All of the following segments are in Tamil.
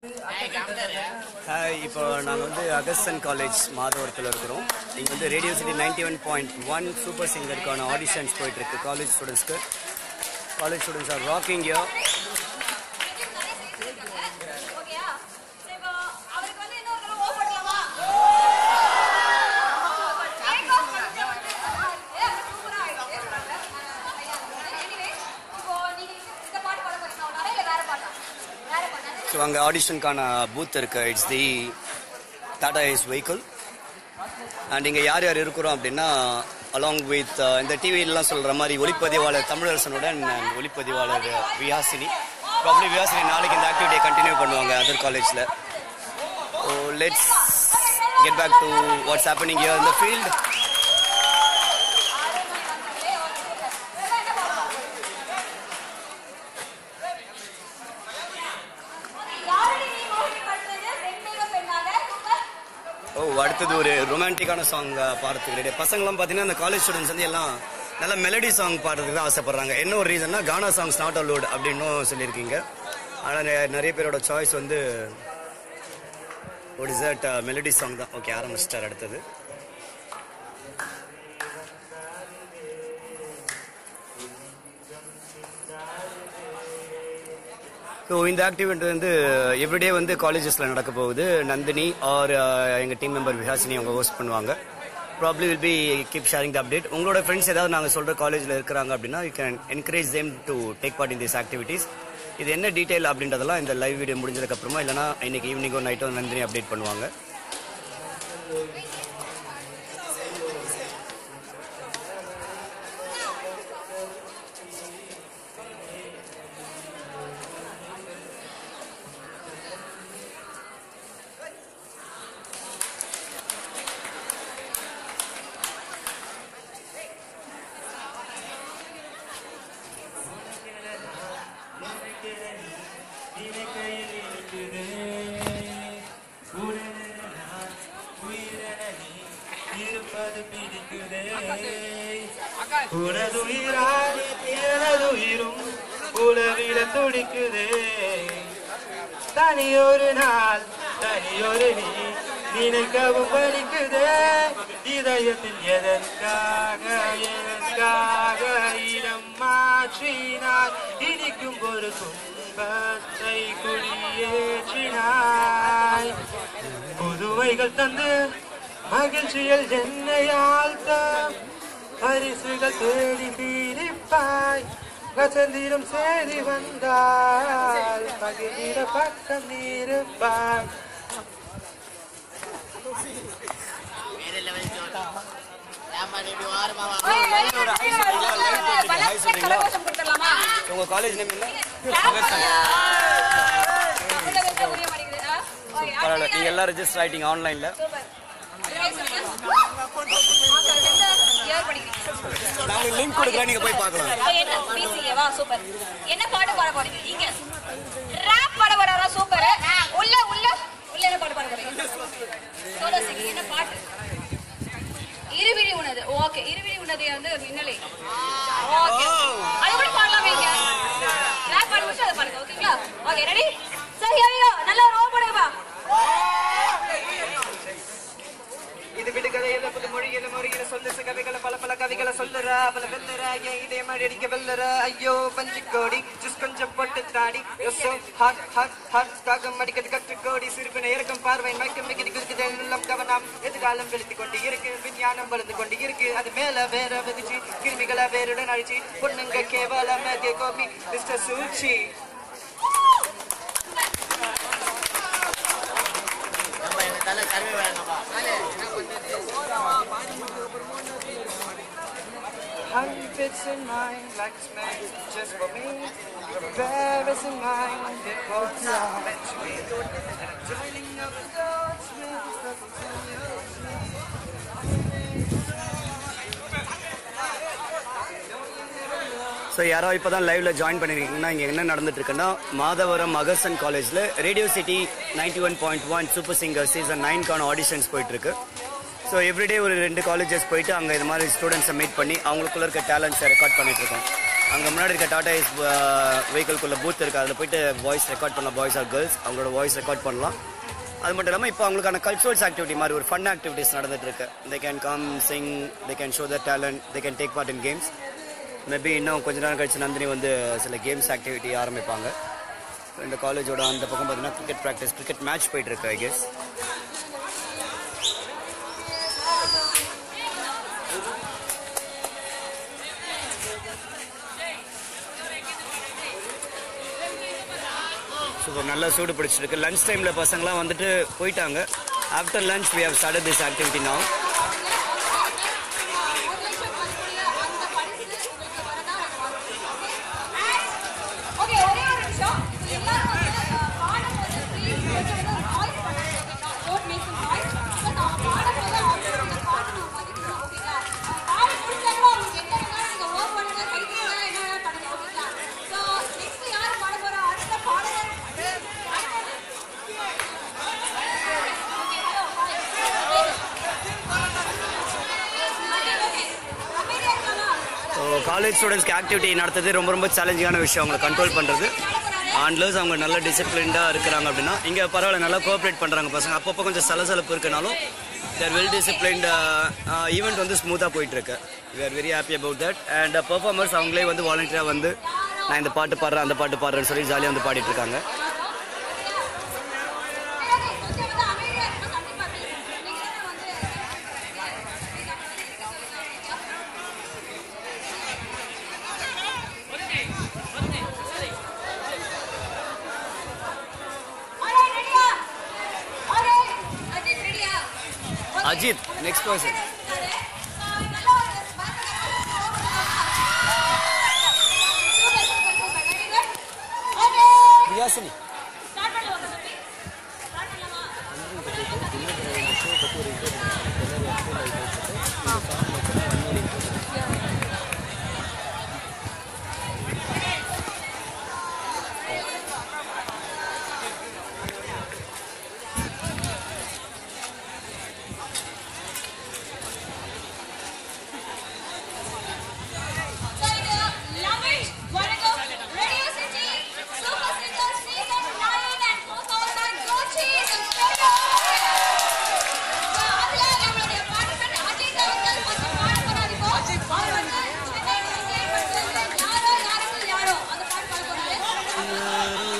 ஹாய் இப்போ நாங்கள் வந்து அகஸ்டன் காலேஜ் மாதவரத்தில் இருக்கிறோம் இங்கே வந்து radio city ninety one point one super சிங்கருக்கான ஆடிஷன்ஸ் போயிட்டுருக்கு காலேஜ் ஸ்டூடெண்ட்ஸ்க்கு college students are rocking yo ஓகேயா சரி இப்போ அவருக்கு வந்து இன்னொரு தடவை ஓ பண்ணலாமா Take off பண்ணிட்டு வந்து, ஏ, அது super ஆ ஆயிடுச்சு. Anyway, இப்போ நீங்க இந்த பாட்டு பாட போறீங்களா ஒரு இல்ல வேற பாட்டா வேற பாட்டா ஸோ அங்கே ஆடிஷனுக்கான பூத் இருக்கு it's the Tata ace vehicle and இங்கே யார் யார் இருக்கிறோம் அப்படின்னா அலாங் வித் இந்த டிவிலலாம் சொல்கிற மாதிரி ஒளிப்பதிவாளர் தமிழரசனுடன் and ஒளிப்பதிவாளர் வியாசினி ப்ராப்ளி வியாசினி நாளைக்கு இந்த ஆக்டிவிட்டியை கண்டினியூ பண்ணுவாங்க அதர் காலேஜில் so let's get back to what's happening here இந்த ஃபீல்ட் யாரடி நீ மோகினி பண்றது பெண்மேக பெண்ணாக super. ஓ அடுத்தது ஒரு ரொமான்டிக்கான சாங் பாடுறதுக்கு ரெடி பசங்களாம் பார்த்தீங்கன்னா இந்த காலேஜ் ஸ்டூடெண்ட்ஸ் வந்து எல்லாம் நல்ல மெலடி சாங் பாடுறதுக்கு தான் ஆசைப்படுறாங்க என்ன ஒரு ரீசன்னா கானா சாங்ஸ் நாட் அலோட் அப்படின்னும் சொல்லியிருக்கீங்க ஆனால் நிறைய பேரோட சாய்ஸ் வந்து ஒரு இசட் மெலடி சாங் தான் ஓகே ஆரம்பிச்சிட்டார் அடுத்தது ஸோ இந்த ஆக்டிவிட்டி வந்து எவ்ரிடே வந்து காலேஜஸில் நடக்க போகுது நந்தினி ஆர் எங்கள் டீம் மெம்பர் விஹாசினி அவங்க ஹோஸ்ட் பண்ணுவாங்க probably will be keep sharing the update உங்களோட ஃப்ரெண்ட்ஸ் ஏதாவது நாங்கள் சொல்கிற காலேஜில் இருக்கிறாங்க அப்படின்னா you can encourage them to take part in this activities இது என்ன டீட்டெயில் அப்படின்றதெல்லாம் இந்த லைவ் வீடியோ முடிஞ்சதுக்கப்புறமா இல்லைனா இன்னைக்கு ஈவினிங்கோ நைட்டோ நந்தினி அப்டேட் பண்ணுவாங்க உனதுயிரானே எனதுயிரும் உலவிட துடிக்குதே தனியொரு நாள் தனியொரு நீ நினைக்கவும் படிக்குதே இதயத்தில் எதற்காக எதற்காக இடம் மாற்றினார் இனிக்கும் ஒரு துன்பத்தை குடியேற்றினாய் புதுவைகள் தந்து மகிழ்ச்சியில் என்னை ஆழ்த்த பரிசுகள் தேடி பீடிப்பாய் வசந்திரம் சேதி வந்தால் பகிர பக்கம் இருப்பாய் பலத்த கரகோஷம் கொடுத்துடலாமா? உங்கள் காலேஜ் நேம் என்ன Clap பண்ணுங்க. தமிழ்ல பேச புரிய மாட்டேங்குது. ஆ? Okay, பரவாயில்ல அடுத்து நீங்கள் எல்லாம் ரெஜிஸ்டர் ஆகிட்டீங்க ஆன்லைனில் Super. பேர் சொல்லுங்க. ஆ, எந்த year படிக்கிறீங்க? நாங்கள் லிங்க் கொடுக்குறேன் நீங்கள் போய் பார்க்கலாம் அப்ப என்ன BCA வா சூப்பர் என்ன பாட்டு பாட போறீங்க இங்க ரேப் பாட போறாரா சூப்பர் உள்ள உள்ள உள்ள என்ன பாட்டு பாட போறீங்க சோலோ சிங்கிங் என்ன பாட்டு இருவிழி உனது ஓகே இருவிழி உனது வந்து மின்னலை ஓகே அது கூட பாடலாமே இங்க ரேப் பாட முடிச்சு அதை பாடுங்க ஓகேங்களா ஓகே ரெடி சரி ஐயோ நல்லா ரோ போடுங்கப்பா இது விடுகதையில புது மொழியில மொழியில சொல்லு கதைகளை பல பல கதைகளை சொல்லுறா பல வெல்லுறா என் இதே மாதிரி அடிக்க வெல்லுறா ஐயோ பஞ்சு கோடி ஜூஸ் கொஞ்சம் போட்டு தாடி யோசோ ஹாட் ஹாட் ஹாட் தாகம் அடிக்கிறது கற்று கோடி சிறுபின இறக்கம் பார்வை மயக்கம் மிகுதி குதிக்குது எல்லாம் கவனம் எதிர்காலம் வெளுத்து கொண்டு இருக்கு விஞ்ஞானம் வளர்ந்து கொண்டு இருக்கு அது மேல வேற விதிச்சு கிருமிகளை வேறுடன் அழிச்சு பொண்ணுங்க கேவலம் கோபி மிஸ்டர் சூச்சி Honey fits in mine like it's made just for me. Paris in mine, it was not meant to be. And I'm joining up the dots with purple and yours. So யாரோ இப்போ தான் லைவ்ல ஜாயின் பண்ணிருக்கீங்கன்னா இங்கே என்ன நடந்துட்டு இருக்குன்னா மாதவரம் அகர்சன் காலேஜில் radio city ninety one point one super singer season நைன்கான ஆடிஷன்ஸ் போயிட்டு இருக்கு ஸோ எவ்ரிடே ஒரு ரெண்டு காலேஜஸ் போயிட்டு அங்கே இது மாதிரி ஸ்டூடெண்ட்ஸை மீட் பண்ணி அவங்களுக்குள்ள இருக்க டேலண்ட்ஸை ரெக்கார்ட் பண்ணிட்டு இருக்கோம் அங்கே முன்னாடி இருக்க டாடா ஏஸ் வெஹிக்கிள்குள்ள பூத் இருக்குது அதில் போயிட்டு வாய்ஸ் ரெக்கார்ட் பண்ணலாம் பாய்ஸ் ஆர் கேர்ள்ஸ் அவங்களோட வாய்ஸ் ரெக்கார்ட் பண்ணலாம் அது மட்டும் இல்லாமல் இப்போ அவங்களுக்கான கல்ச்சுரல்ஸ் ஆக்டிவிட்டி மாதிரி ஒரு ஃபன் ஆக்டிவிட்டிஸ் நடந்துட்டு இருக்கு they can come sing they can show the talent they can take part in games maybe இன்னும் கொஞ்ச நேரம் கழிச்சு நந்தினி வந்து சில கேம்ஸ் ஆக்டிவிட்டி ஆரம்பிப்பாங்க இந்த காலேஜோட அந்த பக்கம் பார்த்தீங்கன்னா கிரிக்கெட் ப்ராக்டிஸ் கிரிக்கெட் மேட்ச் போயிட்டு இருக்கு ஐ கெஸ் சூப்பர் நல்லா சூடு பிடிச்சிருக்கு லஞ்ச் டைமில் பசங்களாம் வந்துட்டு போயிட்டாங்க after lunch we have started this activity now okay ஒரே ஒரு நிமிஷம் எல்லாரும் வந்து பாடம் வந்து ப்ளீஸ் கொஞ்சம் வந்து நாய்ஸ் பண்ணாதீங்க don't make some noise because அவங்க பாடம் போது அவங்களோட பாடம் நம்ம மதிக்கணும் ஓகேங்களா பாடம் முடிச்சாலும் அவங்க என்ன வேணாலும் நீங்க ஒர்க் பண்ணுங்க கை தூக்குங்க என்ன வேணாலும் பண்ணுங்க ஓகேங்களா ஸோ நெக்ஸ்ட் யார் பாட போறா அடுத்த பாடகர் ஓகே ஹலோ அமைதியா இருக்கலாம் காலேஜ் ஸ்டூடெண்ட்ஸ்க்கு ஆக்டிவிட்டி நடத்துறது ரொம்ப ரொம்ப சேலஞ்சிங்கான விஷயம் அவங்களை கண்ட்ரோல் பண்ணுறது ஆண்ட்லர்ஸ் அவங்க நல்ல டிசிப்ளின்டாக இருக்கிறாங்க அப்படின்னா இங்கே பரவாயில்ல நல்லா கோஆப்ரேட் பண்ணுறாங்க பசங்க அப்பப்போ கொஞ்சம் சலசலப்பு இருக்கனாலும் தேர் வெல் டிசிப்ளின்ட் ஈவெண்ட் வந்து ஸ்மூத்தாக போயிட்டுருக்கு we are very happy about that and performers அவங்களே வந்து வாலண்டியராக வந்து நான் இந்த பாட்டு பாடுறேன் அந்த பாட்டு பாடுறேன்னு சொல்லி ஜாலியாக வந்து பாடிட்டு இருக்காங்க கொஞ்சம் வந்து அமைதியா இருக்கணும் கண்டிப்பா பேசுங்க நீங்க தானே வந்து Alright, ready-யா? Alright, அஜித் ready-யா? Okay. அஜித் நெக்ஸ்ட் பர்சன் நல்ல ஒரு Super, super, super. Very good. Okay. பிரியாசினி Start பண்ணலாமா தம்பி? Start பண்ணலாமா? So இது Lovett, வணக்கம், Radio City, Super Singers Season 9 and 2000 Kochi is in studio. So அதுல நம்மளுடைய participant அஜித் அவர்கள் வந்து பாட போறாரு இப்போ. அவர் வந்து சென்னை entertainment ல இருந்து யாரோ யாருக்குள் யாரோ அந்த பாட்டு பாட போறாரு.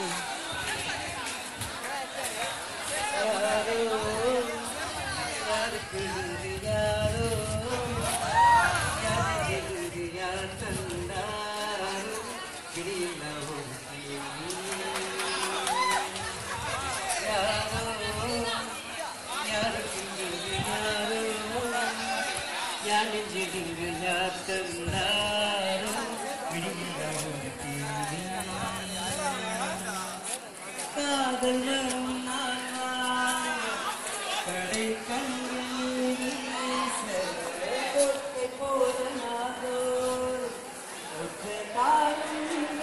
காதல் வரும் நாள் வாங்க, கடை கண்ணில் வீச, கொட்டை போல நாடோடு, ஒற்றை காலம்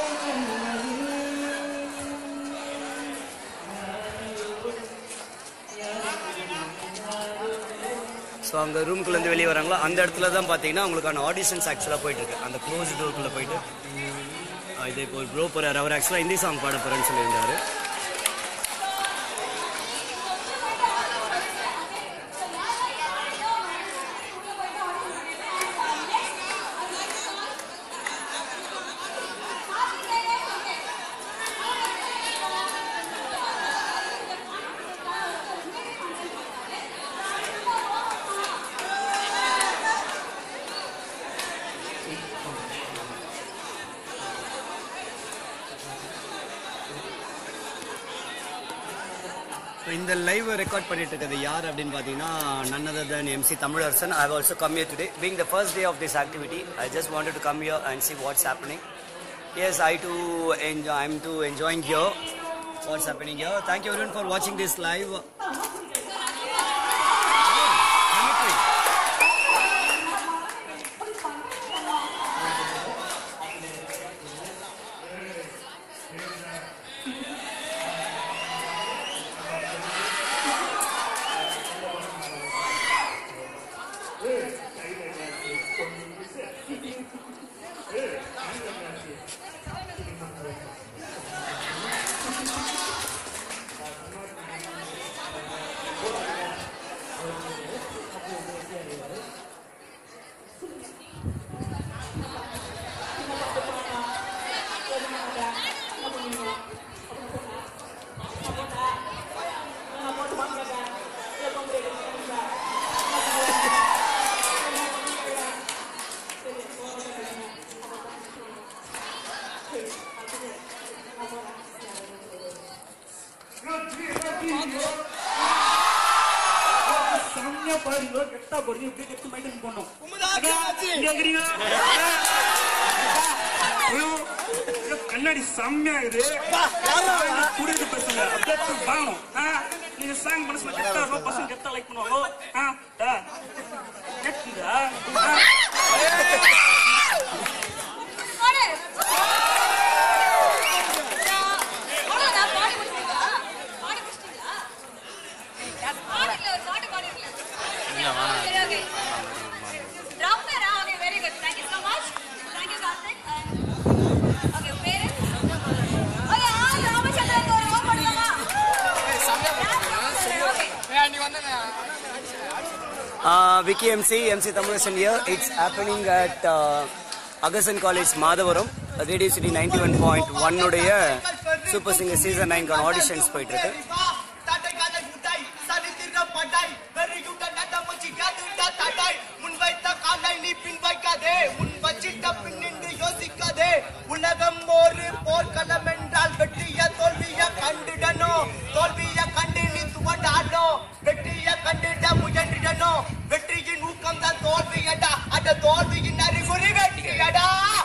ஸோ அங்கே ரூம்குள்ளேருந்து வெளியே வராங்களோ அந்த இடத்துல தான் பார்த்தீங்கன்னா அவங்களுக்கான ஆடிஷன்ஸ் ஆக்சுவலாக போயிட்டு இருக்கு அந்த க்ளோஸ் டோருக்குள்ளே போயிட்டு ஆஹ் இது இப்போ ஒரு ப்ரோ போகிறார் அவர் ஆக்சுவலாக ஹிந்தி சாங் பாட போகிறேன்னு சொல்லியிருந்தாரு ஸோ இந்த லைவ் ரெக்கார்ட் பண்ணிட்டு இருக்கிறது யார் அப்படின்னு பார்த்தீங்கன்னா none other than MC Tamilarasan I also come here today being the first day of this activity i just wanted to come here and see what's happening yes i too enjoy i'm too enjoying here what's happening here thank you everyone for watching this live Mimicry. செம்மையா பாருங்க கெட்டா போடுங்க இப்படி கெட்டு மைண்டன் போடணும் இங்க இருக்கிறீங்க ஐயோ, ஐயோ, கண்ணாடி செம்மையா இருக்குது குடியிருக்கு பசங்க அப்படியே வாங்கணும் ஆ, நீங்க சாங் மனசுல கெட்டா இருக்கும் பசங்க கெட்டா லைக் பண்ணுவாங்க ஆ, டா. கெட்டுதா? ஆ. பாடு. அவ்வளவுதான், பாடி முடிச்சிட்டீங்களா? பாடி முடிச்சிட்டீங்களா? பாடிடல, ஒரு பாட்டு பாடிடல. சரி, okay. Drummer ah? Okay, very good. Thank you so much. Thank you, Karthik. And- okay, பேரு? Okay, ஆ, ராமச்சந்திரன் ஒரு ஓ பண்ணுங்கம்மா. Okay. Uh, Vicky MC, MC Thamurasan here. It's happening at uh, Agasan College, Madavaram. Radio City 91.1 உடைய சூப்பர் சிங்கர் சீசன் நைன்கான ஆடிஷன்ஸ் போயிட்டு இருக்கு உலகம் ஒரு போர்க்களம் என்றால் வெற்றிய தோல்விய கண்டிடணும் தோல்விய கண்டு நீ துவண்டாடணும் வெற்றிய கண்டிட முயன்றிடணும் வெற்றியின் ஊக்கம் தான் தோல்வியடா அந்த தோல்வியின் அறிகுறி வெற்றியடா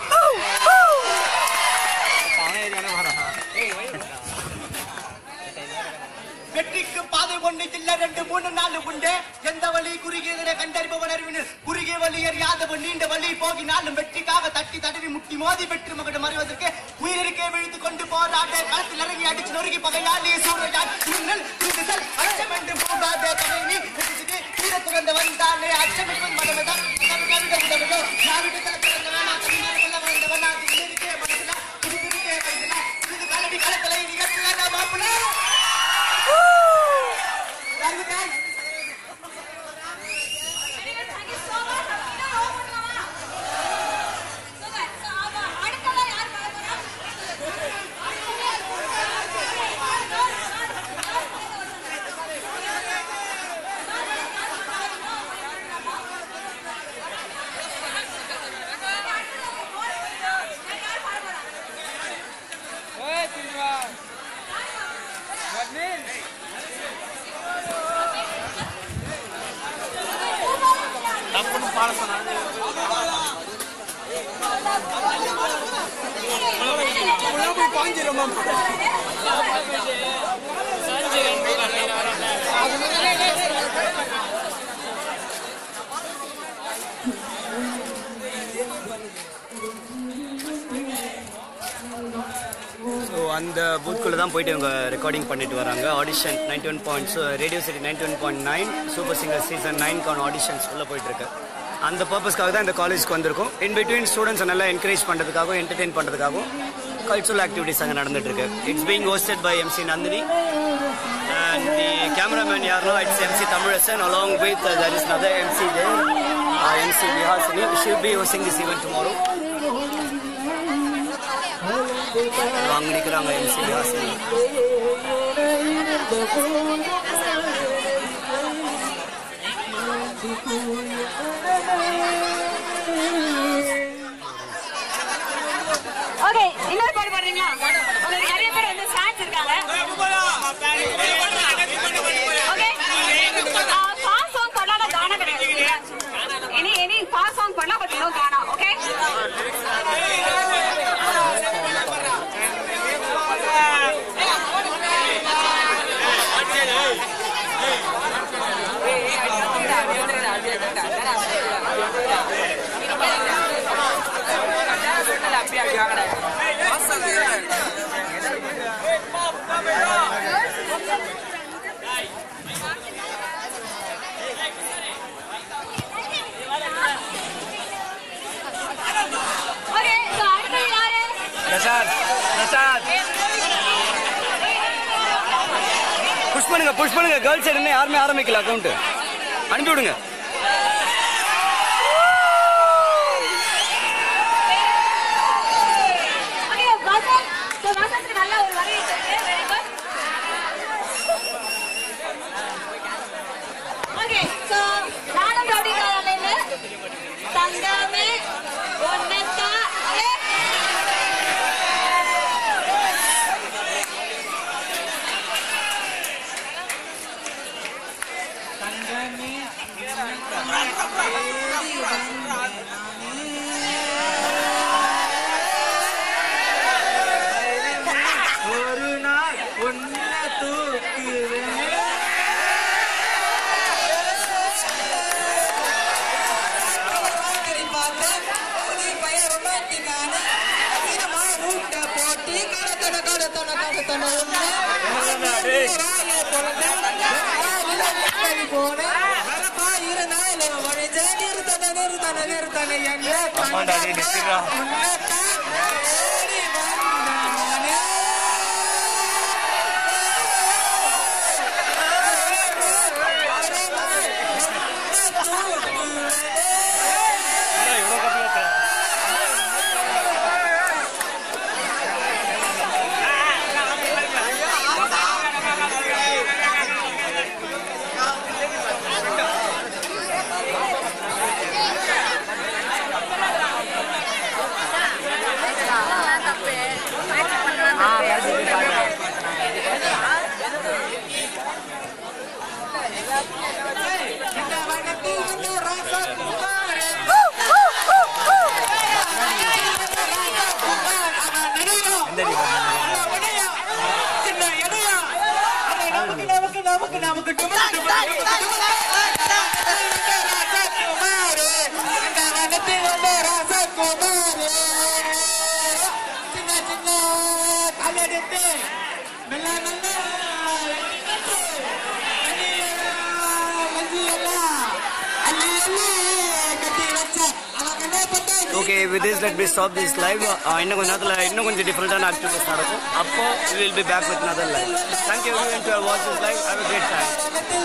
வெற்றிக்கு பாதை ஒண்ணு இல்ல ரெண்டு மூணு நாலு உண்டு எந்த வழி குறுகியதனை கண்டறிபவன் அறிவினு குறுகிய வழி அறியாதவன் நீண்ட வழி போகினாலும் வெற்றிக்காக தட்டி தடவி முட்டி மோதி வெற்றி மகடம் அறிவதற்கு உயிரிற்கே விழுத்து கொண்டு போராட களத்தில் இறங்கி அடிச்சு நொறுக்கி பகையாளி சூறையால் மின்னல் குதிசல் அச்சம் என்று போகாத கதை நீ வெற்றிக்கு தீர துறந்த வந்தாலே அச்சம் என்பது மனமதான் களத்தில் நிகழ்ச்சி மாப்பிள்ள தருவிட்டாய் Thank you so much. இன்னும் row பண்ணலாமா? Super. So, ஆமா. அடுத்ததா யார் பாட போறா? யார் பாட போறா? ஸோ அந்த பூத்குள்ளே தான் போயிட்டு இவங்க ரெக்கார்டிங் பண்ணிட்டு வராங்க audition ninety one point radio city ninety one point nine super singer season நைன்கான ஆடிஷன்ஸ் உள்ள போயிட்டு இருக்கு அந்த பர்பஸ்க்காக தான் இந்த காலேஜ்க்கு வந்திருக்கோம் இன் பிட்வீன் ஸ்டூடெண்ட்ஸை நல்லா என்கரேஜ் பண்ணுறதுக்காகவும் என்டர்டெயின் பண்ணுறதுக்காகவும் கல்ச்சுரல் ஆக்டிவிட்டிஸ் அங்கே நடந்துட்டு இருக்கு it's being hosted by MC Nandini and the cameraman யாருன்னா it's MC Tamilarasan along with there is another MC there MC Vihasini she'll be hosting this event tomorrow அங்கே நிற்கிறாங்க எம்சி விஹாசினி ஓகே இன்னொரு பாட்டு பாடுறீங்களா உங்களுக்கு நிறைய பேர் வந்து ஃபேன்ஸ் இருக்காங்க ஓகே பாஸ் சாங் பண்ணாத கானா கிடையாது எனி எனி பாஸ் சாங் பண்ணா but no gana okay okay so அடுத்து யாரு பிரசாத் பிரசாத் புஷ் பண்ணுங்க புஷ் பண்ணுங்க கேர்ள்ஸ் சைடு இன்னும் யாருமே ஆரம்பிக்கல அக்கௌண்ட் அனுப்பி விடுங்க ஓகே வசந்த் சோ வசந்த்க்கு நல்ல ஒரு வரி இருக்கு வெரி குட் ஓகே சோ நானும் ரவுடி காலையில தங்கமே ஒன்னத்தா ஏ தூக்குவேன் ஆமாண்டா, டேய், நிறுத்திடுறா. இவ்வளோ கற்றுக்க நமக்கு நமக்கு சின்ன சின்ன காலெடுத்து மெல்ல மெல்ல okay with this let be stop this live இன்னும் கொஞ்ச நேரத்தில் இன்னும் கொஞ்சம் டிஃப்ரெண்ட்டான ஆக்டிவிட்டிஸ் நடக்கும் அப்போ will be back with another live thank you everyone to watch this live have a great time